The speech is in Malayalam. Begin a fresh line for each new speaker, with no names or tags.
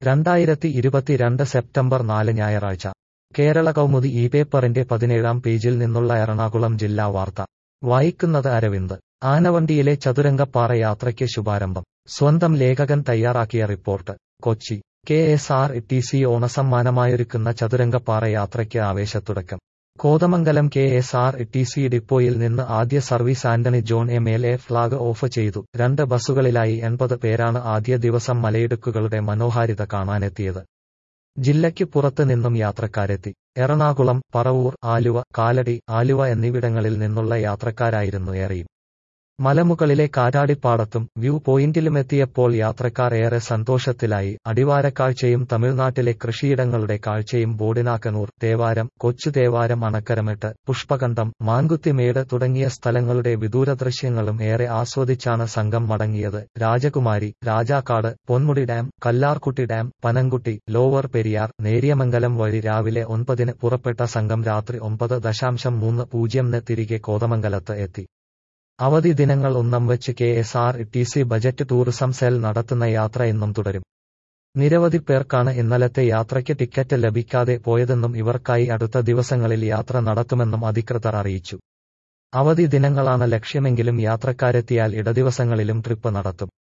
രണ്ടായിരത്തി ഇരുപത്തിരണ്ട് സെപ്റ്റംബർ നാല് ഞായറാഴ്ച കേരള കൗമുദി ഈ പേപ്പറിന്റെ പതിനേഴാം പേജിൽ നിന്നുള്ള എറണാകുളം ജില്ലാ വാർത്ത വായിക്കുന്നത് അരവിന്ദ് ആനവണ്ടിയിലെ ചതുരംഗപ്പാറ യാത്രയ്ക്ക് ശുഭാരംഭം സ്വന്തം ലേഖകൻ തയ്യാറാക്കിയ report Kochi K S R T C ഓണസമ്മാനമായൊരുക്കുന്ന ചതുരംഗപ്പാറ യാത്രയ്ക്ക് ആവേശത്തുടക്കം Kothamangalam K S R T C ഡിപ്പോയിൽ നിന്ന് ആദ്യ service Antony John M L A flag off ചെയ്തു രണ്ട് ബസ്സുകളിലായി എൺപത് പേരാണ് ആദ്യ ദിവസം മലയിടുക്കുകളുടെ മനോഹാരിത കാണാനെത്തിയത് ജില്ലയ്ക്ക് പുറത്ത് നിന്നും യാത്രക്കാരെത്തി എറണാകുളം പറവൂർ ആലുവ കാലടി ആലുവ എന്നിവിടങ്ങളിൽ നിന്നുള്ള യാത്രക്കാരായിരുന്നു ഏറെയും മലമുകളിലെ കാറ്റാടിപ്പാടത്തും വ്യൂ പോയിന്റിലുമെത്തിയപ്പോൾ യാത്രക്കാർ ഏറെ സന്തോഷത്തിലായി അടിവാരക്കാഴ്ചയും തമിഴ്നാട്ടിലെ കൃഷിയിടങ്ങളുടെ കാഴ്ചയും ബോഡിനാക്കനൂർ തേവാരം കൊച്ചു തേവാരം അണക്കരമെട്ട് പുഷ്പകണ്ഠം മാങ്കുത്തിമേട് തുടങ്ങിയ സ്ഥലങ്ങളുടെ വിദൂര ദൃശ്യങ്ങളും ഏറെ ആസ്വദിച്ചാണ് സംഘം മടങ്ങിയത് Rajakumari Rajakkad Ponmudi dam Kallarkutty dam Panamkutty lower Periyar Neriamangalam വഴി രാവിലെ ഒൻപതിന് പുറപ്പെട്ട സംഘം രാത്രി ഒമ്പത് ദശാംശം മൂന്ന് പൂജ്യംന് തിരികെ കോതമംഗലത്ത് എത്തി അവധി ദിനങ്ങൾ ഒന്നും വെച്ച് K S R T C budget tourism cell നടത്തുന്ന യാത്ര ഇന്നും തുടരും നിരവധി പേർക്കാണ് ഇന്നലത്തെ യാത്രയ്ക്ക് ടിക്കറ്റ് ലഭിക്കാതെ പോയതെന്നും ഇവർക്കായി അടുത്ത ദിവസങ്ങളിൽ യാത്ര നടത്തുമെന്നും അധികൃതർ അറിയിച്ചു അവധി ദിനങ്ങളാണ് ലക്ഷ്യമെങ്കിലും യാത്രക്കാരെത്തിയാൽ ഇടദിവസങ്ങളിലും ട്രിപ്പ് നടത്തും